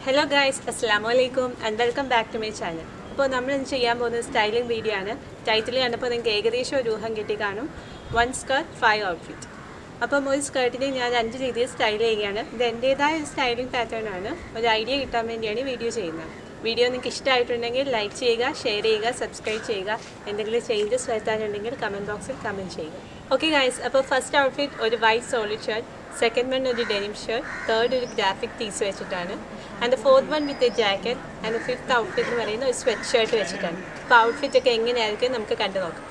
hello guys അസ്സാം വലൈക്കും and welcome back to my channel അപ്പോൾ നമ്മൾ ഇന്ന് ചെയ്യാൻ പോകുന്ന സ്റ്റൈലിംഗ് വീഡിയോ ആണ് ടൈറ്റിൽ കണ്ടപ്പോൾ നിങ്ങൾക്ക് ഏകദേശം ഒരു ഊഹം കിട്ടി കാണും വൺ സ്കർട്ട് ഫൈവ് ഔട്ട്ഫിറ്റ് അപ്പം ഒരു സ്കർട്ടിനെ ഞാൻ അഞ്ച് രീതിയിൽ സ്റ്റൈൽ ചെയ്യുകയാണ് ഇത് എൻ്റേതായ ഒരു സ്റ്റൈലിംഗ് പാറ്റേൺ ആണ് ഒരു ഐഡിയ കിട്ടാൻ വേണ്ടിയാണ് ഈ വീഡിയോ ചെയ്യുന്നത് വീഡിയോ നിങ്ങൾക്ക് ഇഷ്ടമായിട്ടുണ്ടെങ്കിൽ ലൈക്ക് ചെയ്യുക ഷെയർ ചെയ്യുക സബ്സ്ക്രൈബ് ചെയ്യുക എന്തെങ്കിലും ചേഞ്ചസ് വരുത്താനുണ്ടെങ്കിൽ കമൻറ്റ് ബോക്സിൽ കമൻറ്റ് ചെയ്യുക ഓക്കെ ഗൈസ് അപ്പോൾ ഫസ്റ്റ് ഔട്ട്ഫിറ്റ് ഒരു white solid shirt second one ഒരു ഡെനിം ഷർട്ട് തേർഡ് ഒരു ഗ്രാഫിക് ടീസ് വെച്ചിട്ടാണ് and fourth one with a jacket and fifth outfit എന്ന് പറയുന്ന ഒരു സ്വെറ്റ് ഷർട്ട് വെച്ചിട്ടാണ് അപ്പോൾ ഔട്ട്ഫിറ്റ് ഒക്കെ എങ്ങനെയായിരിക്കും നമുക്ക് കണ്ടു നോക്കാം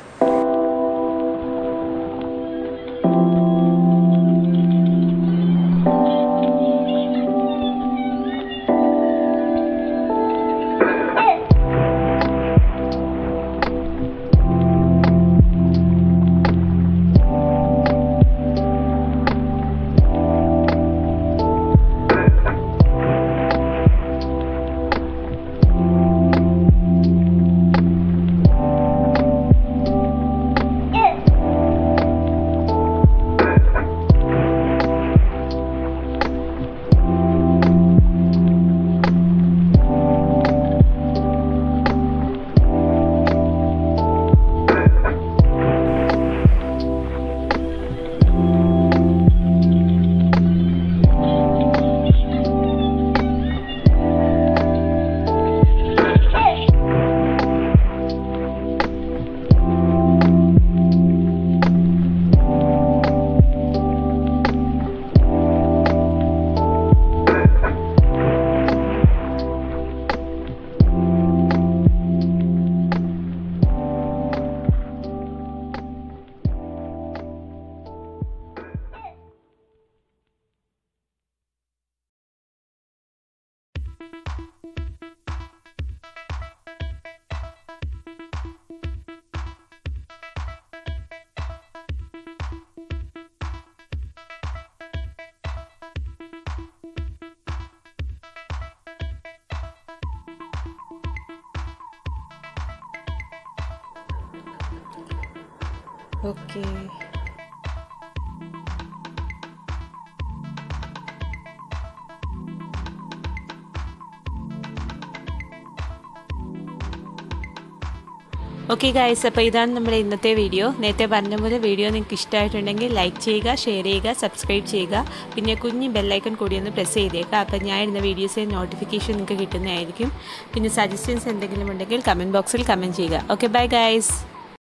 ഓക്കെ ഓക്കെ ഗായ്സ് അപ്പോൾ ഇതാണ് നമ്മുടെ ഇന്നത്തെ വീഡിയോ നേരത്തെ പറഞ്ഞ പോലെ വീഡിയോ നിങ്ങൾക്ക് ഇഷ്ടമായിട്ടുണ്ടെങ്കിൽ ലൈക്ക് ചെയ്യുക ഷെയർ ചെയ്യുക സബ്സ്ക്രൈബ് ചെയ്യുക പിന്നെ കുഞ്ഞ് ബെല്ലൈക്കൺ കൂടി ഒന്ന് പ്രസ് ചെയ്തേക്കുക അപ്പോൾ ഞാൻ ഇടുന്ന വീഡിയോസിന് നോട്ടിഫിക്കേഷൻ നിങ്ങൾക്ക് കിട്ടുന്നതായിരിക്കും പിന്നെ സജഷൻസ് എന്തെങ്കിലും ഉണ്ടെങ്കിൽ കമൻറ്റ് ബോക്സിൽ കമൻറ്റ് ചെയ്യുക ഓക്കെ ബൈ ഗായ്സ്